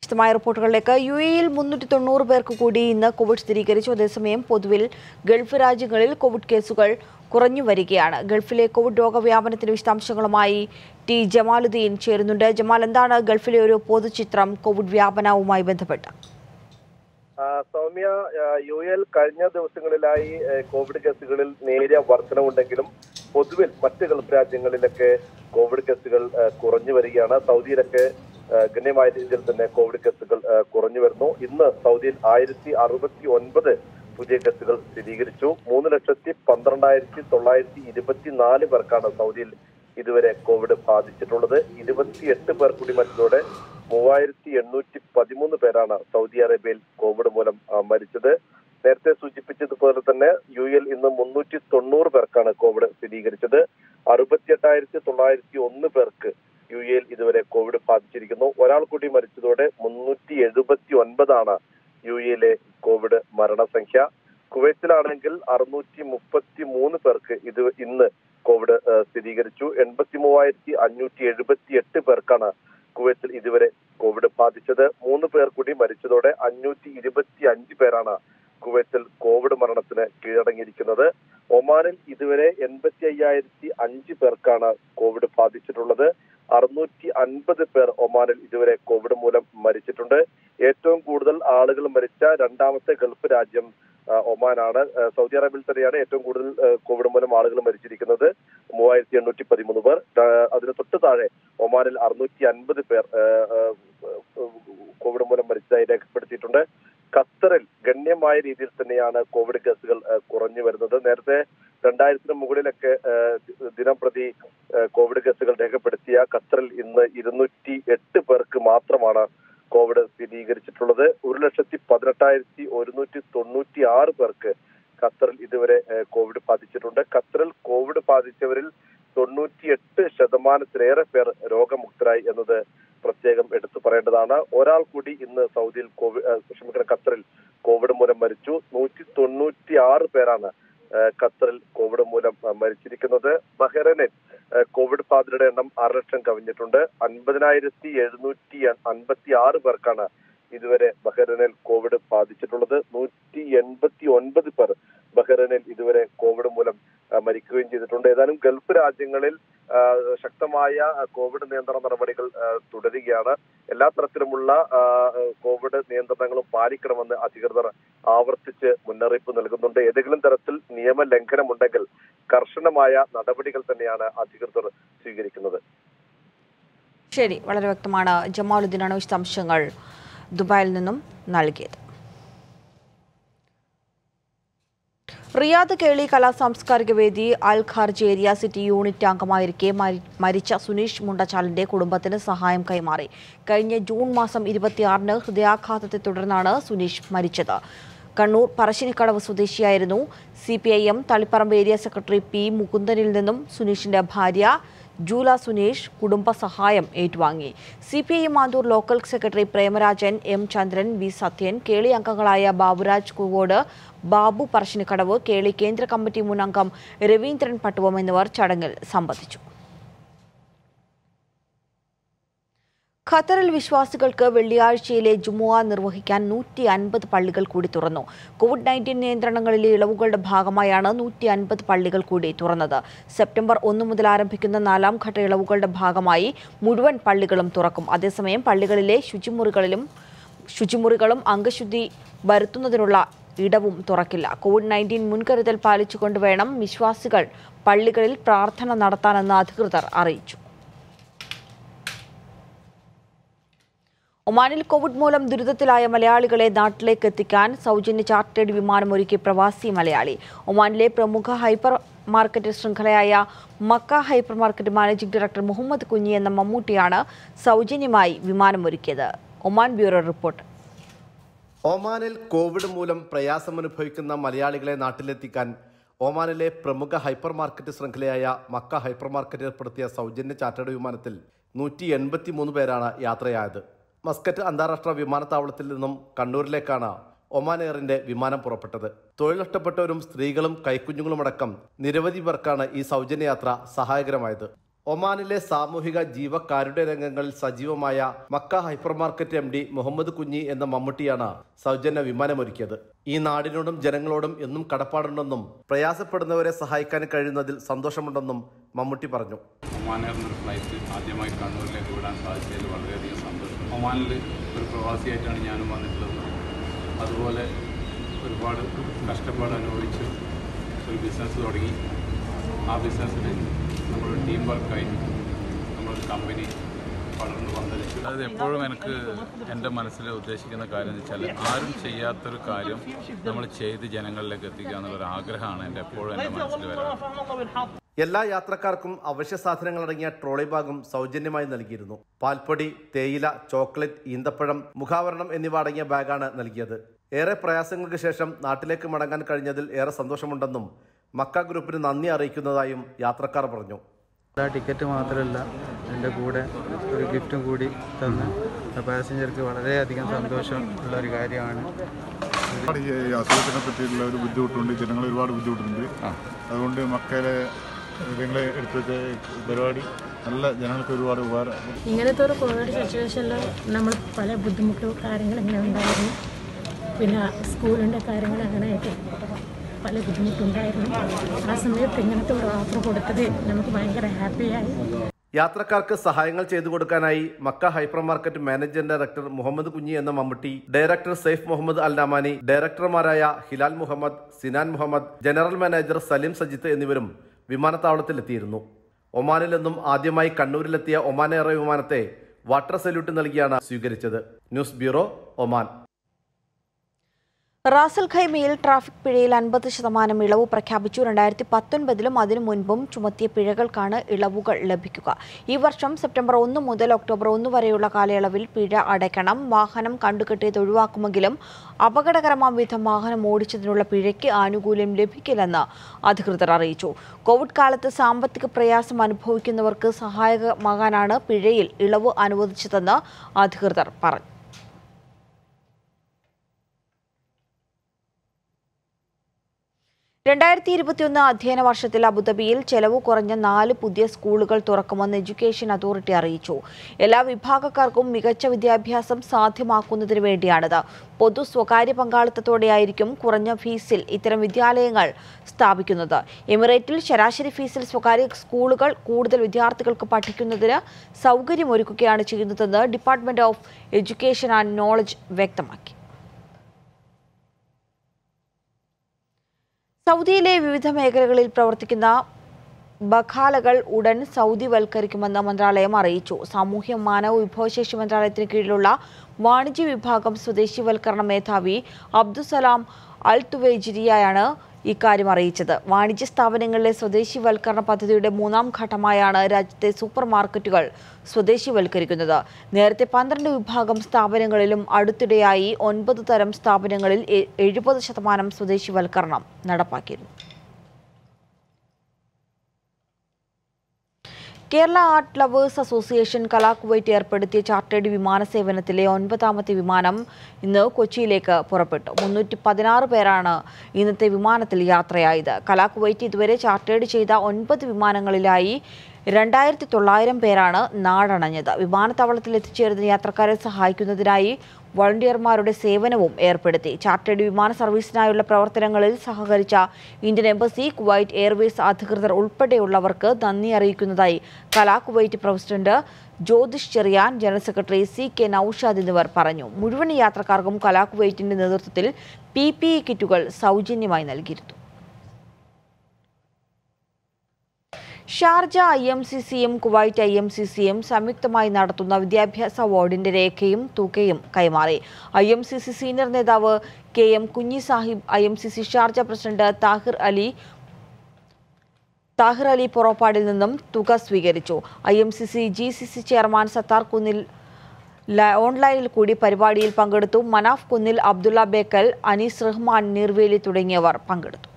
വിശദമായ റിപ്പോർട്ടുകളിലേക്ക് യു എയിൽ മുന്നൂറ്റി തൊണ്ണൂറ് പേർക്ക് കൂടി ഇന്ന് കോവിഡ് സ്ഥിരീകരിച്ചു അതേസമയം പൊതുവിൽ ഗൾഫ് രാജ്യങ്ങളിൽ കോവിഡ് കേസുകൾ കുറഞ്ഞു വരികയാണ് ഗൾഫിലെ കോവിഡ് രോഗവ്യാപനത്തിന്റെ വിശദാംശങ്ങളുമായി ടി ജമാലുദ്ദീൻ ചേരുന്നുണ്ട് ജമാൽ എന്താണ് ഗൾഫിലെ ഒരു പൊതുചിത്രം കോവിഡ് വ്യാപനവുമായി ബന്ധപ്പെട്ട് ആ, സൗമ്യ ആ, യു എൽ കഴിഞ്ഞ ദിവസങ്ങളിലായി ഏ, കോവിഡ് കേസുകളിൽ നേരിയ വർധനവുണ്ടെങ്കിലും പൊതുവിൽ മറ്റ് ഗൾഫ് രാജ്യങ്ങളിലൊക്കെ കോവിഡ് കേസുകൾ ആ, കുറഞ്ഞു വരികയാണ് സൗദിയിലൊക്കെ ആ, ഗണ്യമായ രീതിയിൽ തന്നെ കോവിഡ് കേസുകൾ ആ, കുറഞ്ഞു വരുന്നു ഇന്ന് സൗദിയിൽ ആയിരത്തി അറുപത്തി ഒൻപത് പുതിയ കേസുകൾ സ്ഥിരീകരിച്ചു മൂന്ന് ലക്ഷത്തി പന്ത്രണ്ടായിരത്തി തൊള്ളായിരത്തി ഇരുപത്തിനാല് പേർക്കാണ് സൗദിയിൽ ഇതുവരെ കോവിഡ് ബാധിച്ചിട്ടുള്ളത് ഇരുപത്തിയെട്ട് പേർ കൂടി മരിച്ചതോടെ മൂവായിരത്തി എണ്ണൂറ്റി പതിമൂന്ന് പേരാണ് സൗദി അറേബ്യയിൽ കോവിഡ് മൂലം ആ, മരിച്ചത് നേരത്തെ സൂചിപ്പിച്ചതുപോലെ തന്നെ യു എൽ ഇന്ന് മുന്നൂറ്റി തൊണ്ണൂറ് പേർക്കാണ് കോവിഡ് സ്ഥിരീകരിച്ചത് അറുപത്തിയെട്ടായിരത്തി തൊള്ളായിരത്തി ഒന്ന് പേർക്ക് യു എയിൽ ഇതുവരെ കോവിഡ് ബാധിച്ചിരിക്കുന്നു ഒരാൾ കൂടി മരിച്ചതോടെ മുന്നൂറ്റി എഴുപത്തി ഒൻപതാണ് യു എയിലെ കോവിഡ് മരണസംഖ്യ കുവൈത്തിലാണെങ്കിൽ അറുന്നൂറ്റി മുപ്പത്തി മൂന്ന് പേർക്ക് ഇത് ഇന്ന് കോവിഡ് ആ, സ്ഥിരീകരിച്ചു എൺപത്തി മൂവായിരത്തി അഞ്ഞൂറ്റി എഴുപത്തി എട്ട് പേർക്കാണ് കുവൈത്തിൽ ഇതുവരെ കോവിഡ് ബാധിച്ചത് മൂന്ന് പേർ കൂടി മരിച്ചതോടെ അഞ്ഞൂറ്റി ഇരുപത്തി അഞ്ച് പേരാണ് കുവൈത്തിൽ കോവിഡ് മരണത്തിന് കീഴടങ്ങിയിരിക്കുന്നത് ഒമാനിൽ ഇതുവരെ എൺപത്തി അയ്യായിരത്തി അഞ്ച് പേർക്കാണ് കോവിഡ് ബാധിച്ചിട്ടുള്ളത് അറുന്നൂറ്റി അൻപത് പേർ ഒമാനിൽ ഇതുവരെ കോവിഡ് മൂലം മരിച്ചിട്ടുണ്ട് ഏറ്റവും കൂടുതൽ ആളുകൾ മരിച്ച രണ്ടാമത്തെ ഗൾഫ് രാജ്യം ആ, ഒമാനാണ് ആ, സൗദി അറേബ്യയിൽ തന്നെയാണ് ഏറ്റവും കൂടുതൽ ആ, കോവിഡ് മൂലം ആളുകൾ മരിച്ചിരിക്കുന്നത് മൂവായിരത്തി എണ്ണൂറ്റി പതിമൂന്ന് പേർ ആ, അതിന് തൊട്ട് താഴെ ഒമാനിൽ അറുന്നൂറ്റി അൻപത് പേർ ആ, ആ, കോവിഡ് മൂലം മരിച്ചതായി രേഖപ്പെടുത്തിയിട്ടുണ്ട് ഖത്തറിൽ ഗണ്യമായ രീതിയിൽ തന്നെയാണ് കോവിഡ് കേസുകൾ ആ, കുറഞ്ഞു വരുന്നത് നേരത്തെ രണ്ടായിരത്തിന് മുകളിലൊക്കെ ആ, ദിനം പ്രതി ആ, കോവിഡ് കേസുകൾ രേഖപ്പെടുത്തിയ ഖത്തറിൽ ഇന്ന് ഇരുന്നൂറ്റി എട്ട് പേർക്ക് മാത്രമാണ് കോവിഡ് സ്ഥിരീകരിച്ചിട്ടുള്ളത് ഒരു ലക്ഷത്തി പതിനെട്ടായിരത്തി ഒരുന്നൂറ്റി തൊണ്ണൂറ്റി ആറ് പേർക്ക് ഖത്തറിൽ ഇതുവരെ ഏഹ്, കോവിഡ് ബാധിച്ചിട്ടുണ്ട് ഖത്തറിൽ കോവിഡ് ബാധിച്ചവരിൽ തൊണ്ണൂറ്റിയെട്ട് ശതമാനത്തിലേറെ പേർ രോഗമുക്തരായി എന്നത് പ്രത്യേകം എടുത്തു പറയേണ്ടതാണ് ഒരാൾ കൂടി ഇന്ന് സൗദിയിൽ കോവിഡ് ഏഹ്, ക്ഷമിക്കണം ഖത്തറിൽ കോവിഡ് മൂലം മരിച്ചു നൂറ്റി തൊണ്ണൂറ്റി ആറ് പേരാണ് ഏഹ്, ഖത്തറിൽ കോവിഡ് മൂലം ഏഹ്, മരിച്ചിരിക്കുന്നത് ബഹ്റൈനിൽ ഏഹ്, കോവിഡ് ബാധിതരുടെ എണ്ണം അര ലക്ഷം കവിഞ്ഞിട്ടുണ്ട് അൻപതിനായിരത്തി എഴുന്നൂറ്റി അൻപത്തി ആറ് പേർക്കാണ് ഇതുവരെ ബഹ്റൈനിൽ കോവിഡ് ബാധിച്ചിട്ടുള്ളത് നൂറ്റി എൺപത്തി ഒൻപത് പേർ ബഹ്റൈനിൽ ഇതുവരെ കോവിഡ് മൂലം ആ, മരിക്കുകയും ചെയ്തിട്ടുണ്ട് ഏതായാലും ഗൾഫ് രാജ്യങ്ങളിൽ ആ, ശക്തമായ ആ, കോവിഡ് നിയന്ത്രണ നടപടികൾ ആ, തുടരുകയാണ് എല്ലാ തരത്തിലുമുള്ള ആ, കോവിഡ് നിയന്ത്രണങ്ങളും പാലിക്കണമെന്ന് അധികൃതർ ആവർത്തിച്ച് മുന്നറിയിപ്പ് നൽകുന്നുണ്ട് ഏതെങ്കിലും തരത്തിൽ നിയമ ലംഘനമുണ്ടെങ്കിൽ കർശനമായ നടപടികൾ തന്നെയാണ് അധികൃതർ സ്വീകരിക്കുന്നത് ശരി വളരെ വ്യക്തമാണ് ജമാലുദ്ദീനാണ് വിശദാംശങ്ങൾ ദുബായിൽ നിന്നും നൽകിയത് റിയാദ് കേളി കലാ സാംസ്കാരിക വേദി Al Kharj area city unit അംഗമായിരിക്കെ മരി- മരിച്ച സുനീഷ് മുണ്ടച്ചാലിന്റെ കുടുംബത്തിന് സഹായം കൈമാറി കഴിഞ്ഞ ജൂൺ മാസം ഇരുപത്തിയാറിന് ഹൃദയാഘാതത്തെ തുടർന്നാണ് സുനീഷ് മരിച്ചത് കണ്ണൂർ പറശ്ശിനിക്കടവ് സ്വദേശിയായിരുന്നു C P I M Taliparamba area secretary P മുകുന്ദനിൽ നിന്നും സുനീഷിന്റെ ഭാര്യ ജൂല സുനീഷ് കുടുംബ സഹായം ഏറ്റുവാങ്ങി C P I M Anthoor local secretary Premarajan M Chandran V Sathyan Keli അംഗങ്ങളായ ബാബുരാജ് കുവോട് ബാബു പറശ്ശിനിക്കടവ് കേളി കേന്ദ്ര കമ്മിറ്റി മുൻ അംഗം രവീന്ദ്രൻ പട്ടുവം എന്നിവർ ചടങ്ങിൽ സംബന്ധിച്ചു ഖത്തറിൽ വിശ്വാസികൾക്ക് വെള്ളിയാഴ്ചയിലെ ജുമുഅ നിർവഹിക്കാൻ നൂറ്റി അൻപത് പള്ളികൾ കൂടി തുറന്നു കോവിഡ് നയൻറ്റീൻ നിയന്ത്രണങ്ങളിലെ ഇളവുകളുടെ ഭാഗമായാണ് നൂറ്റി അൻപത് പള്ളികൾ കൂടി തുറന്നത് സെപ്റ്റംബർ ഒന്ന് മുതൽ ആരംഭിക്കുന്ന നാലാം ഘട്ട ഇളവുകളുടെ ഭാഗമായി മുഴുവൻ പള്ളികളും തുറക്കും അതേസമയം പള്ളികളിലെ ശുചിമുറികളിലും ശുചിമുറികളും അംഗശുദ്ധി വരുത്തുന്നതിനുള്ള ഇടവും തുറക്കില്ല കോവിഡ് നയൻറ്റീൻ മുൻകരുതൽ പാലിച്ചുകൊണ്ട് വേണം വിശ്വാസികൾ പള്ളികളിൽ പ്രാർത്ഥന നടത്താനെന്ന് അധികൃതർ അറിയിച്ചു ഒമാനിൽ കോവിഡ് മൂലം ദുരിതത്തിലായ മലയാളികളെ നാട്ടിലേക്ക് എത്തിക്കാൻ സൗജന്യ ചാർട്ടേഡ് വിമാനം ഒരുക്കി പ്രവാസി മലയാളി ഒമാനിലെ പ്രമുഖ ഹൈപ്പർ മാർക്കറ്റ് ശൃംഖലയായ Makka hyper market managing director Muhammad Kunhi എന്ന മമ്മൂട്ടിയാണ് സൗജന്യമായി വിമാനമൊരുക്കിയത് ഒമാൻ ബ്യൂറോ റിപ്പോർട്ട് ഒമാനിൽ കോവിഡ് മൂലം പ്രയാസമനുഭവിക്കുന്ന മലയാളികളെ നാട്ടിലെത്തിക്കാൻ ഒമാനിലെ പ്രമുഖ ഹൈപ്പർ മാർക്കറ്റ് ശൃംഖലയായ മക്ക ഹൈപ്പർ മാർക്കറ്റ് ഏർപ്പെടുത്തിയ സൗജന്യ ചാർട്ടേഡ് വിമാനത്തിൽ നൂറ്റി എൺപത്തി മൂന്ന് പേരാണ് യാത്രയായത് മസ്കറ്റ് അന്താരാഷ്ട്ര വിമാനത്താവളത്തിൽ നിന്നും കണ്ണൂരിലേക്കാണ് ഒമാൻ എയറിന്റെ വിമാനം പുറപ്പെട്ടത് തൊഴിൽ നഷ്ടപ്പെട്ടവരും സ്ത്രീകളും കൈക്കുഞ്ഞുങ്ങളുമടക്കം നിരവധി പേർക്കാണ് ഈ സൗജന്യ യാത്ര സഹായകരമായത് ഒമാനിലെ സാമൂഹിക ജീവകാരുണ്യ രംഗങ്ങളിൽ സജീവമായ Makka hyper market M D Muhammad Kunhi എന്ന മമ്മൂട്ടിയാണ് സൗജന്യ വിമാനമൊരുക്കിയത് ഈ നാടിനോടും ജനങ്ങളോടും എന്നും കടപ്പാടുണ്ടെന്നും പ്രയാസപ്പെടുന്നവരെ സഹായിക്കാൻ കഴിയുന്നതിൽ സന്തോഷമുണ്ടെന്നും മമ്മൂട്ടി പറഞ്ഞു ഒമാൻ എയർന്നൊരു ഫ്ലൈറ്റ് ആദ്യമായി കണ്ണൂരിലേക്ക് വിടാൻ സാധിച്ചതിൽ വളരെയധികം സന്തോഷം ഒമാനിൽ ഒരു പ്രവാസിയായിട്ടാണ് ഞാനും വന്നിട്ടുള്ളത് അതുപോലെ ഒരുപാട് കഷ്ടപ്പാട് അനുഭവിച്ച് ഒരു ബിസിനസ് തുടങ്ങി ആ ബിസിനസ്സിൽ നമ്മളൊരു ടീം വർക്കായി നമ്മളൊരു കമ്പനി വളർന്നു പന്തലിച്ചു അത് എപ്പോഴും എനിക്ക് എൻ്റെ മനസ്സിൽ ഉദ്ദേശിക്കുന്ന കാര്യം എന്ന് വെച്ചാൽ ആരും ചെയ്യാത്തൊരു കാര്യം നമ്മൾ ചെയ്ത് ജനങ്ങളിലേക്ക് എത്തിക്കുക എന്നുള്ളൊരു ആഗ്രഹമാണ് എൻ്റെ എപ്പോഴും എൻ്റെ മനസ്സിൽ വരാറ് എല്ലാ യാത്രക്കാർക്കും അവശ്യ സാധനങ്ങൾ അടങ്ങിയ ട്രോളി ബാഗും സൗജന്യമായി നൽകിയിരുന്നു പാൽപ്പൊടി തേയില ചോക്ലേറ്റ് ഈന്തപ്പഴം മുഖാവരണം എന്നിവ അടങ്ങിയ ബാഗാണ് നൽകിയത് ഏറെ പ്രയാസങ്ങൾക്ക് ശേഷം നാട്ടിലേക്ക് മടങ്ങാൻ കഴിഞ്ഞതിൽ ഏറെ സന്തോഷമുണ്ടെന്നും മക്ക ഗ്രൂപ്പിന് നന്ദി അറിയിക്കുന്നതായും യാത്രക്കാർ പറഞ്ഞു ആ ടിക്കറ്റ് മാത്രമല്ല എൻ്റെ കൂടെ ഒരു ഗിഫ്റ്റും കൂടി തന്ന് പാസഞ്ചർക്ക് വളരെയധികം സന്തോഷം ഉള്ള ഒരു കാര്യമാണ് ഒരുപാട് ഈ അസുഖത്തിനെ പറ്റിയിട്ടുള്ള ഒരു ബുദ്ധിമുട്ടുണ്ട് ജനങ്ങൾ ഒരുപാട് ബുദ്ധിമുട്ടുണ്ട് അതുകൊണ്ട് മക്കളെ നിങ്ങളെ എടുത്ത പരിപാടി നല്ല ജനങ്ങൾക്ക് ഒരുപാട് ഉപകാരം ഇങ്ങനത്തെ ഒരു കോവിഡ് സിറ്റുവേഷനിൽ നമ്മൾ പല ബുദ്ധിമുട്ടും കാര്യങ്ങൾ ഇങ്ങനെ ഉണ്ടായിരുന്നു പിന്നെ സ്കൂളിൻ്റെ കാര്യങ്ങൾ അങ്ങനെയായിട്ട് പല ബുദ്ധിമുട്ടുണ്ടായിരുന്നു ആ സമയത്ത് ഇങ്ങനത്തെ ഒരു ഓഫർ കൊടുത്തത് നമുക്ക് ഭയങ്കര ഹാപ്പിയായി യാത്രക്കാർക്ക് സഹായങ്ങൾ ചെയ്തു കൊടുക്കാനായി Makka hyper market managing director Muhammad Kunhi എന്ന Mammootty director Saif Muhammad Al Namani ഡയറക്ടർമാരായ ഹിലാൽ മുഹമ്മദ് സിനാൻ മുഹമ്മദ് ജനറൽ മാനേജർ സലീം സജിത്ത് എന്നിവരും വിമാനത്താവളത്തിലെത്തിയിരുന്നു ഒമാനിൽ നിന്നും ആദ്യമായി കണ്ണൂരിലെത്തിയ ഒമാൻ എയർ വിമാനത്തെ വാട്ടർ സല്യൂട്ട് നൽകിയാണ് സ്വീകരിച്ചത് ന്യൂസ് ബ്യൂറോ ഒമാൻ റാസൽ ഖൈമയിൽ ട്രാഫിക് പിഴയിൽ അൻപത് ശതമാനം ഇളവ് പ്രഖ്യാപിച്ചു രണ്ടായിരത്തി പത്തൊൻപതിലും അതിനു മുൻപും ചുമത്തിയ പിഴകൾക്കാണ് ഇളവുകൾ ലഭിക്കുക ഈ വർഷം സെപ്റ്റംബർ ഒന്ന് മുതൽ ഒക്ടോബർ ഒന്ന് വരെയുള്ള കാലയളവിൽ പിഴ അടയ്ക്കണം വാഹനം കണ്ടുകെട്ടിയത് ഒഴിവാക്കുമെങ്കിലും അപകടകരമാം വിധം വാഹനം ഓടിച്ചതിനുള്ള പിഴയ്ക്ക് ആനുകൂല്യം ലഭിക്കില്ലെന്ന് അധികൃതർ അറിയിച്ചു കോവിഡ് കാലത്ത് സാമ്പത്തിക പ്രയാസം അനുഭവിക്കുന്നവർക്ക് സഹായകമാകാനാണ് പിഴയിൽ ഇളവ് അനുവദിച്ചതെന്ന് അധികൃതർ പറഞ്ഞു രണ്ടായിരത്തി ഇരുപത്തിയൊന്ന് അധ്യയന വർഷത്തിൽ അബുദാബിയിൽ ചെലവ് കുറഞ്ഞ നാല് പുതിയ സ്കൂളുകൾ തുറക്കുമെന്ന് എഡ്യൂക്കേഷൻ അതോറിറ്റി അറിയിച്ചു എല്ലാ വിഭാഗക്കാർക്കും മികച്ച വിദ്യാഭ്യാസം സാധ്യമാക്കുന്നതിന് വേണ്ടിയാണിത് പൊതു സ്വകാര്യ പങ്കാളിത്തത്തോടെയായിരിക്കും കുറഞ്ഞ ഫീസിൽ ഇത്തരം വിദ്യാലയങ്ങൾ സ്ഥാപിക്കുന്നത് എമിറേറ്റിൽ ശരാശരി ഫീസിൽ സ്വകാര്യ സ്കൂളുകൾ കൂടുതൽ വിദ്യാർത്ഥികൾക്ക് പഠിക്കുന്നതിന് സൗകര്യമൊരുക്കുകയാണ് ചെയ്യുന്നതെന്ന് department of education and knowledge വ്യക്തമാക്കി സൗദിയിലെ വിവിധ മേഖലകളിൽ പ്രവർത്തിക്കുന്ന ബഖാലകൾ ഉടൻ സൗദിവൽക്കരിക്കുമെന്ന് മന്ത്രാലയം അറിയിച്ചു സാമൂഹ്യ മാനവ വിഭവശേഷി മന്ത്രാലയത്തിന് കീഴിലുള്ള വാണിജ്യ വിഭാഗം സ്വദേശിവൽക്കരണ മേധാവി അബ്ദുസലാം അൽ തുവേജിരിയാണ് ഇക്കാര്യം അറിയിച്ചത് വാണിജ്യ സ്ഥാപനങ്ങളിലെ സ്വദേശിവൽക്കരണ പദ്ധതിയുടെ മൂന്നാം ഘട്ടമായാണ് രാജ്യത്തെ സൂപ്പർ മാർക്കറ്റുകൾ സ്വദേശിവൽക്കരിക്കുന്നത് നേരത്തെ പന്ത്രണ്ട് വിഭാഗം സ്ഥാപനങ്ങളിലും അടുത്തിടെയായി ഒൻപത് തരം സ്ഥാപനങ്ങളിൽ എ- എഴുപത് ശതമാനം സ്വദേശിവൽക്കരണം നടപ്പാക്കിയിരുന്നു Kerala art lovers association Kala Kuwait ഏർപ്പെടുത്തിയ ചാർട്ടേഡ് വിമാന സേവനത്തിലെ ഒൻപതാമത്തെ വിമാനം ഇന്ന് കൊച്ചിയിലേക്ക് പുറപ്പെട്ടു മുന്നൂറ്റി പതിനാറ് പേരാണ് ഇന്നത്തെ വിമാനത്തിൽ യാത്രയായത് കലാകുവൈറ്റ് ഇതുവരെ ചാർട്ടേഡ് ചെയ്ത ഒൻപത് വിമാനങ്ങളിലായി രണ്ടായിരത്തി തൊള്ളായിരം പേരാണ് നാടണഞ്ഞത് വിമാനത്താവളത്തിൽ എത്തിച്ചേരുന്ന യാത്രക്കാരെ സഹായിക്കുന്നതിനായി വളണ്ടിയർമാരുടെ സേവനവും ഏർപ്പെടുത്തി ചാർട്ടേഡ് വിമാന സർവീസിനായുള്ള പ്രവർത്തനങ്ങളിൽ സഹകരിച്ച ഇന്ത്യൻ എംബസി കുവൈറ്റ് എയർവേസ് അധികൃതർ ഉൾപ്പെടെയുള്ളവർക്ക് നന്ദി അറിയിക്കുന്നതായി Kala Kuwait president Jyothish Cherian general secretary C K Noushad എന്നിവർ പറഞ്ഞു മുഴുവൻ യാത്രക്കാർക്കും കലാ കുവൈറ്റിന്റെ നേതൃത്വത്തിൽ പി പി ഇ കിറ്റുകൾ സൗജന്യമായി നൽകിയിരുന്നു ഷാർജ ഐ എം സി സിയും കുവൈറ്റ് ഐ എം സി സിയും സംയുക്തമായി നടത്തുന്ന വിദ്യാഭ്യാസ അവാർഡിന്റെ രേഖയും തുകയും കൈമാറി I M C C senior നേതാവ് K M Kunhi Sahib I M C C Sharjah president Thahir Ali Thahir Ali പൊറോപ്പാടിൽ നിന്നും തുക സ്വീകരിച്ചു I M C C G C C chairman Sathar Kunnil ല- ഓൺലൈനിൽ കൂടി പരിപാടിയിൽ പങ്കെടുത്തു മനാഫ് കുന്നിൽ അബ്ദുള്ള ബേക്കൽ അനീസ് റഹ്മാൻ നീർവേലി തുടങ്ങിയവർ പങ്കെടുത്തു